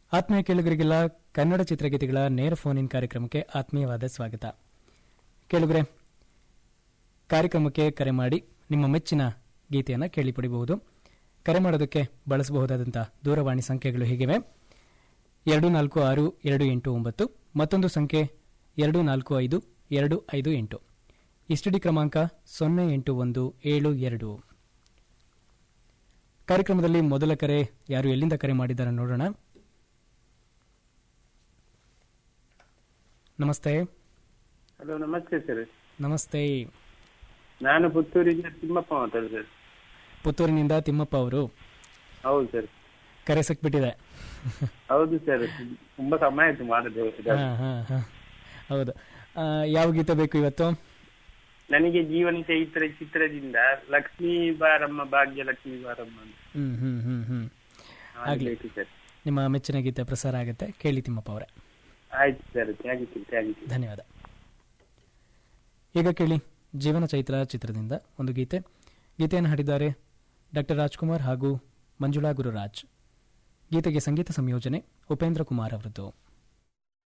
ಆತ್ಮೀಯ ಕೇಳುಗರಿಗೆಲ್ಲ ಕನ್ನಡ ಚಿತ್ರಗೀತೆಗಳ ನೇರ ಫೋನ್ ಇನ್ ಕಾರ್ಯಕ್ರಮಕ್ಕೆ ಆತ್ಮೀಯವಾದ ಸ್ವಾಗತ ಕೇಳುಗರೆ ಕಾರ್ಯಕ್ರಮಕ್ಕೆ ಕರೆ ಮಾಡಿ ನಿಮ್ಮ ಮೆಚ್ಚಿನ ಗೀತೆಯನ್ನು ಕೇಳಿ ಪಡಿಬಹುದು ಕರೆ ಮಾಡೋದಕ್ಕೆ ಬಳಸಬಹುದಾದಂತಹ ದೂರವಾಣಿ ಸಂಖ್ಯೆಗಳು ಹೀಗಿವೆ ಎರಡು ನಾಲ್ಕು ಆರು ಎರಡು ಎಂಟು ಒಂಬತ್ತು ಮತ್ತೊಂದು ಸಂಖ್ಯೆ ಎರಡು ನಾಲ್ಕು ಐದು ಎರಡು ಐದು ಎಂಟು ಇಸ್ಟಿಡಿ ಕ್ರಮಾಂಕ ಸೊನ್ನೆ ಎಂಟು ಒಂದು ಏಳು ಎರಡು ಕಾರ್ಯಕ್ರಮದಲ್ಲಿ ಮೊದಲ ಕರೆ ಯಾರು ಎಲ್ಲಿಂದ ಕರೆ ಮಾಡಿದ್ದಾರೆ ನೋಡೋಣ ನಮಸ್ತೆ ಹಲೋ ನಮಸ್ತೆ ಸರ್ ನಮಸ್ತೆ ನಾನು ಪುತ್ತೂರಿಂದ ತಿಮ್ಮಪ್ಪ ಮಾತಾಡುದು ಸರ್ ಪುತ್ತೂರಿನಿಂದ ತಿಮ್ಮಪ್ಪ ಅವರು ಹೌದು ಸರ್ ಕರೆ ಸಿಕ್ಬಿಟ್ಟಿದೆ ಹೌದು ಸರ್ ತುಂಬಾ ಸಮಯ ಆಯ್ತು ಮಾಡದೆ ಹಾ, ಹಾ, ಹಾ. ಹೌದು ಆ, ಯಾವ ಗೀತೆ ಬೇಕು ಇವತ್ತು ನನಗೆ ಜೀವನ ಚೈತ್ರ ಚಿತ್ರದಿಂದ ಲಕ್ಷ್ಮೀ ಬಾರಮ್ಮ ಭಾಗ್ಯ ಲಕ್ಷ್ಮೀ ಬಾರಮ್ಮ ಅಂತ ಹ್ಮ್ ಹ್ಮ್ ಹ್ಮ್ ಹ್ಮ್ ಆಗ್ಲಿ. ಬೇಕು ಸರ್ ನಿಮ್ಮ ಮೆಚ್ಚಿನ ಗೀತೆ ಪ್ರಸಾರ ಆಗುತ್ತೆ ಕೇಳಿ ತಿಮ್ಮಪ್ಪ ಅವರೇ ಆಯ್ತು sir thank you thank you ಧನ್ಯವಾದ ಈಗ ಕೇಳಿ ಜೀವನ ಚೈತ್ರ ಚಿತ್ರದಿಂದ ಒಂದು ಗೀತೆ ಗೀತೆಯನ್ನು ಹಾಡಿದ್ದಾರೆ ಡಾಕ್ಟರ್ ರಾಜ್ಕುಮಾರ್ ಹಾಗೂ ಮಂಜುಳಾ ಗುರುರಾಜ್ ಗೀತೆಗೆ ಸಂಗೀತ ಸಂಯೋಜನೆ ಉಪೇಂದ್ರ ಕುಮಾರ್ ಅವರದ್ದು